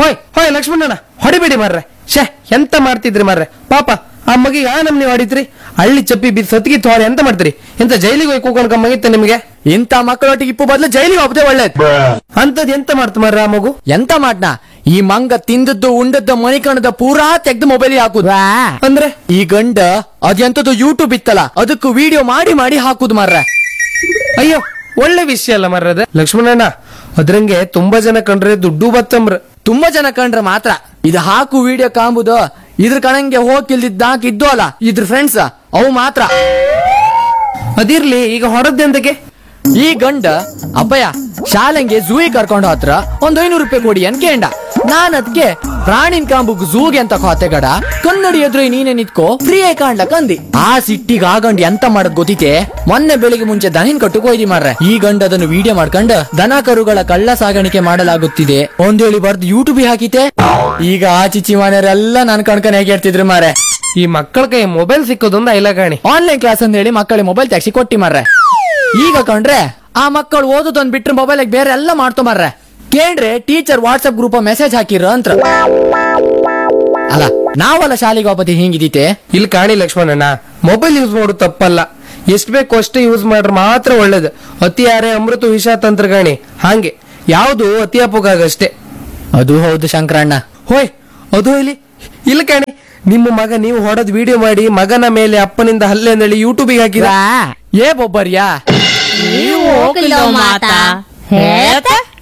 ಹೋಯ್ ಹೋಯ್ ಲಕ್ಷ್ಮಣಣ್ಣ ಹೊಡಿಬೇಡಿ ಮಾರ್ರೆ ಶೇ ಎಂತ ಮಾಡ್ತಿದ್ರಿ ಮಾರ್ರೆ ಪಾಪ ಆ ಮಗಿಗೆ ಆ ನಮ್ನಿ ಹೊಡಿತ್ರಿ ಹಳ್ಳಿ ಚಪ್ಪಿ ಬಿದ್ದು ಸತ್ತಿಗೆ ತೋರಿ ಎಂತ ಮಾಡ್ತೀರಿ ಎಂತ ಜೈಲಿಗೆ ಹೋಗಿ ಕೂಕೊಂಡ್ಕ ಮಗಿತ್ತ ನಿಮಗೆ ಇಂಥ ಮಕ್ಕಳೊಟ್ಟಿಗೆ ಇಪ್ಪು ಬದಲು ಜೈಲಿಗೆ ಹೋಗ್ದೆ ಒಳ್ಳೇದು ಅಂತದ್ ಎಂತ ಮಾಡ್ತು ಮಾರ್ರೆ ಆ ಮಗು ಎಂತ ಮಾಡ್ನ ಈ ಮಂಗ ತಿಂದದ್ದು ಉಂಡದ್ದು ಮಣಿಕಣದ ಪೂರಾ ತೆಗ್ದು ಮೊಬೈಲ್ ಹಾಕುದು ಅಂದ್ರೆ ಈ ಗಂಡ ಅದೆಂತದ್ದು ಯೂಟ್ಯೂಬ್ ಇತ್ತಲ್ಲ ಅದಕ್ಕೂ ವಿಡಿಯೋ ಮಾಡಿ ಮಾಡಿ ಹಾಕುದು ಮಾರ್ರೆ ಅಯ್ಯೋ ಒಳ್ಳೆ ವಿಷಯ ಅಲ್ಲ ಮಾರ್ರದ ಲಕ್ಷ್ಮಣಣ್ಣ ಅದ್ರಂಗೆ ತುಂಬಾ ಜನ ಕಂಡ್ರೆ ದುಡ್ಡು ಬತ್ತಂಬ್ರ ತುಂಬಾ ಜನ ಕಂಡ್ರೆ ಮಾತ್ರ ಇದು ಹಾಕು ವಿಡಿಯೋ ಕಾಂಬುದು ಇದ್ರ ಕಣಂಗೆ ಹೋಗಿಲ್ದಿದ್ದ ಇದ್ದು ಅಲ್ಲ ಇದ್ರ ಫ್ರೆಂಡ್ಸ್ ಅವು ಮಾತ್ರ ಅದಿರ್ಲಿ ಈಗ ಹೊರದ್ದೆಂತಕ್ಕೆ ಈ ಗಂಡ ಅಪ್ಪಯ್ಯ ಶಾಲೆಂಗೆ ಝೂಗೆ ಕರ್ಕೊಂಡು ಹತ್ರ ಒಂದ್ ಐನೂರು ರೂಪಾಯಿ ಕೊಡಿ ಅಂತ ಕೇಂಡ ನಾನ್ ಅದ್ಕೆ ಪ್ರಾಣಿನ್ ಕಾಂಬುಗ್ ಝೂಗೆ ಅಂತ ಖಾತೆ ಗಡ ಕನ್ನಡಿ ಎದುರು ನೀನೆ ನಿತ್ಕೋ ಫ್ರೀ ಆಗಿ ಕಾಣ್ಲಕ್ ಅಂದಿ ಆ ಸಿಟ್ಟಿಗೆ ಆ ಗಂಡ ಎಂತ ಮಾಡದ್ ಗೊತ್ತಿತೆ ಮೊನ್ನೆ ಬೆಳಿಗ್ಗೆ ಮುಂಚೆ ದನಿನ್ ಕಟ್ಟು ಕೊಯ್ದಿ ಮಾರ್ರೆ ಈ ಗಂಡ ಅದನ್ನು ವಿಡಿಯೋ ಮಾಡ್ಕೊಂಡು ದನ ಕರುಗಳ ಕಳ್ಳ ಸಾಗಾಣಿಕೆ ಮಾಡಲಾಗುತ್ತಿದೆ ಒಂದೇಳಿ ಬರ್ದು ಯೂಟ್ಯೂಬ್ ಹಾಕಿತೆ ಈಗ ಆ ಚಿಚ್ಚಿ ಮನೆಯವರೆಲ್ಲ ನನ್ ಕಣ್ಕನ್ ಹೇಗೆ ಹೇಳ್ತಿದ್ರು ಮಾರೆ ಈ ಮಕ್ಕಳ ಕೈ ಮೊಬೈಲ್ ಸಿಕ್ಕೋದೊಂದು ಐಲಗಾಣಿ ಆನ್ಲೈನ್ ಕ್ಲಾಸ್ ಅಂತ ಹೇಳಿ ಮಕ್ಕಳಿಗೆ ಮೊಬೈಲ್ ತೆಗ್ಸಿ ಕೊಟ್ಟಿ ಮಾರ್ರೆ ಈಗ ಕಂಡ್ರೆ ಆ ಮಕ್ಕಳು ಓದೋದೊಂದ್ ಬಿಟ್ರೆ ಮೊಬೈಲ್ ಬೇರೆ ಎಲ್ಲ ಮಾಡ್ತೊ ಮಾರ್ರೆ ಕೇಳ್ರೆ ಟೀಚರ್ ವಾಟ್ಸ್ಆಪ್ ಗ್ರೂಪ್ ಮೆಸೇಜ್ ಹಾಕಿರ ಅಂತ ಅಲ್ಲ ನಾವಲ್ಲ ಶಾಲೆಗೆ ವಾಪತಿ ಹಿಂಗಿದೀತೆ ಇಲ್ಲಿ ಕಾಣಿ ಲಕ್ಷ್ಮಣಣ್ಣ ಮೊಬೈಲ್ ಯೂಸ್ ಮಾಡೋದು ತಪ್ಪಲ್ಲ ಎಷ್ಟ್ ಬೇಕು ಅಷ್ಟೇ ಯೂಸ್ ಮಾಡ್ರೆ ಮಾತ್ರ ಒಳ್ಳೇದು ಅತಿ ಯಾರೇ ಅಮೃತ ವಿಷ ತಂತ್ರಗಾಣಿ ಹಾಗೆ ಯಾವುದು ಅತಿ ಅಪೋಗಾಗಷ್ಟೇ ಅದು ಹೌದು ಶಂಕರಣ್ಣ ಹೋಯ್ ಅದು ಇಲ್ಲಿ ಇಲ್ಲ ಕಾಣಿ ನಿಮ್ಮ ಮಗ ನೀವು ಹೊಡೆದ್ ವಿಡಿಯೋ ಮಾಡಿ ಮಗನ ಮೇಲೆ ಅಪ್ಪನಿಂದ ಹಲ್ಲೆ ಅಂದೇಳಿ ಯೂಟ್ಯೂಬಿಗೆ ಹಾಕಿದ ಏ ಬೊಬ್ಬರ್ಯಾ ನೀವು ಹೋಗಿಲ್ಲ ಮಾತಾ ಹೇಳ್ತಾ